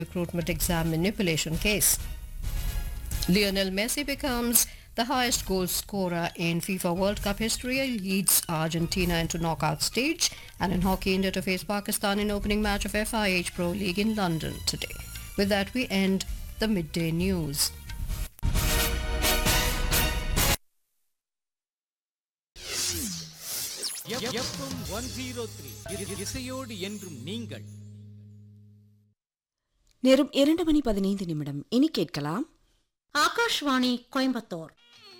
recruitment exam manipulation case. Lionel Messi becomes the highest goal scorer in FIFA World Cup history, leads Argentina into knockout stage, and in hockey, India to face Pakistan in opening match of FIH Pro League in London today. With that, we end the midday news. FM one zero three இசையோடு என்றும் நீங்கள் நேரம் இரண்டு மணி பதினைந்து நிமிடம் இனி கேட்கலாம் ஆகாஷ்வாணி கோயம்புத்தூர்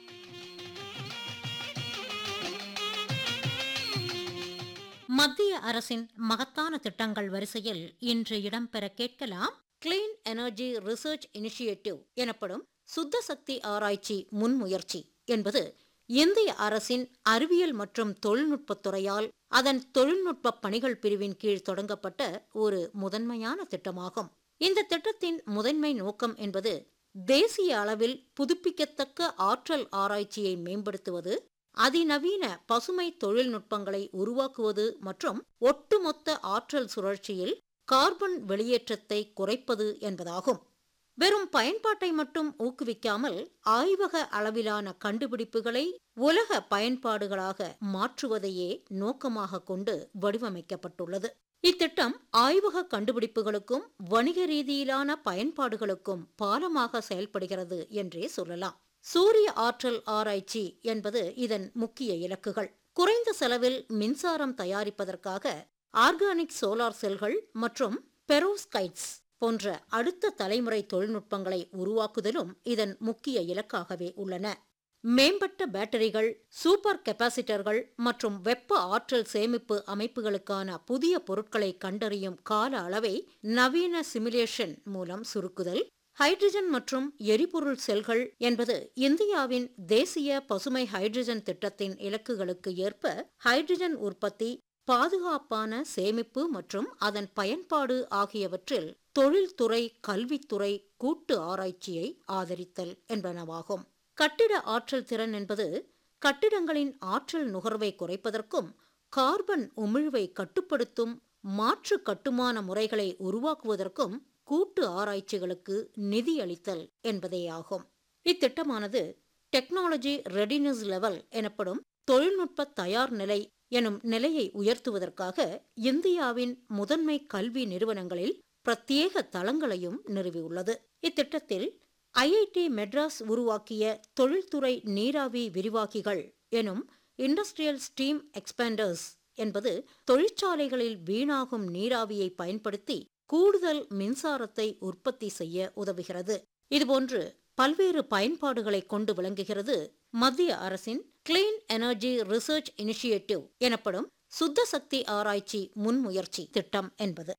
மத்திய அரசின் மகத்தான திட்டங்கள் வரிசையில் இன்று இடம்பெற கேட்கலாம் கிளீன் எனர்ஜி ரிசர்ச் இனிஷியேட்டிவ் எனப்படும் சுத்த சக்தி ஆராய்ச்சி முன்முயற்சி என்பது இந்திய அரசின் அறிவியல் மற்றும் தொழில்நுட்பத் துறையால் அதன் தொழில்நுட்ப பணிகள் பிரிவின் கீழ் தொடங்கப்பட்ட ஒரு முதன்மையான திட்டமாகும் இந்த திட்டத்தின் முதன்மை நோக்கம் என்பது தேசிய அளவில் புதுப்பிக்கத்தக்க ஆற்றல் ஆராய்ச்சியை மேம்படுத்துவது அதிநவீன பசுமை தொழில்நுட்பங்களை உருவாக்குவது மற்றும் ஒட்டுமொத்த ஆற்றல் சுழற்சியில் கார்பன் வெளியேற்றத்தை குறைப்பது என்பதாகும் வெறும் பயன்பாட்டை மட்டும் ஊக்குவிக்காமல் ஆய்வக அளவிலான கண்டுபிடிப்புகளை உலக பயன்பாடுகளாக மாற்றுவதையே நோக்கமாக கொண்டு வடிவமைக்கப்பட்டுள்ளது இத்திட்டம் ஆய்வக கண்டுபிடிப்புகளுக்கும் வணிக ரீதியிலான பயன்பாடுகளுக்கும் பாலமாக செயல்படுகிறது என்றே சொல்லலாம் சூரிய ஆற்றல் ஆராய்ச்சி என்பது இதன் முக்கிய இலக்குகள் குறைந்த செலவில் மின்சாரம் தயாரிப்பதற்காக ஆர்கானிக் சோலார் செல்கள் மற்றும் பெரோஸ்கைட்ஸ் போன்ற அடுத்த தலைமுறை தொழில்நுட்பங்களை உருவாக்குதலும் இதன் முக்கிய இலக்காகவே உள்ளன மேம்பட்ட பேட்டரிகள் சூப்பர் கெப்பாசிட்டர்கள் மற்றும் வெப்ப ஆற்றல் சேமிப்பு அமைப்புகளுக்கான புதிய பொருட்களை கண்டறியும் கால அளவை நவீன சிமுலேஷன் மூலம் சுருக்குதல் ஹைட்ரஜன் மற்றும் எரிபொருள் செல்கள் என்பது இந்தியாவின் தேசிய பசுமை ஹைட்ரஜன் திட்டத்தின் இலக்குகளுக்கு ஏற்ப ஹைட்ரஜன் உற்பத்தி பாதுகாப்பான சேமிப்பு மற்றும் அதன் பயன்பாடு ஆகியவற்றில் தொழில்துறை கல்வித்துறை கூட்டு ஆராய்ச்சியை ஆதரித்தல் என்பனவாகும் கட்டிட ஆற்றல் திறன் என்பது கட்டிடங்களின் ஆற்றல் நுகர்வை குறைப்பதற்கும் கார்பன் உமிழ்வை கட்டுப்படுத்தும் மாற்று கட்டுமான முறைகளை உருவாக்குவதற்கும் கூட்டு ஆராய்ச்சிகளுக்கு நிதி அளித்தல் என்பதேயாகும் இத்திட்டமானது டெக்னாலஜி ரெடினஸ் லெவல் எனப்படும் தொழில்நுட்ப தயார் நிலை எனும் நிலையை உயர்த்துவதற்காக இந்தியாவின் முதன்மை கல்வி நிறுவனங்களில் பிரத்யேக தளங்களையும் நிறுவியுள்ளது இத்திட்டத்தில் ஐஐடி மெட்ராஸ் உருவாக்கிய தொழில்துறை நீராவி விரிவாக்கிகள் எனும் இண்டஸ்ட்ரியல் ஸ்டீம் எக்ஸ்பேண்டர்ஸ் என்பது தொழிற்சாலைகளில் வீணாகும் நீராவியை பயன்படுத்தி கூடுதல் மின்சாரத்தை உற்பத்தி செய்ய உதவுகிறது இதுபோன்று பல்வேறு பயன்பாடுகளை கொண்டு விளங்குகிறது மத்திய அரசின் கிளீன் எனர்ஜி ரிசர்ச் இனிஷியேட்டிவ் எனப்படும் சுத்த சக்தி ஆராய்ச்சி முன்முயற்சி திட்டம் என்பது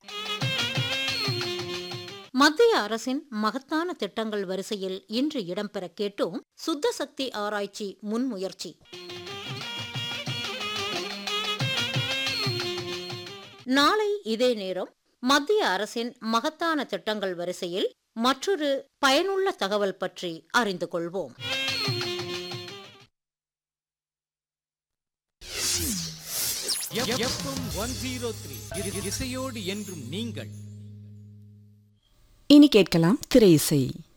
மத்திய அரசின் மகத்தான திட்டங்கள் வரிசையில் இன்று இடம்பெற கேட்டோம் சுத்த சக்தி ஆராய்ச்சி முன்முயற்சி நாளை இதே நேரம் மத்திய அரசின் மகத்தான திட்டங்கள் வரிசையில் மற்றொரு பயனுள்ள தகவல் பற்றி அறிந்து கொள்வோம் எஃப்எம் ஒன் ஜீரோ த்ரீ இசையோடு என்றும் நீங்கள் இனி கேட்கலாம் திரை இசை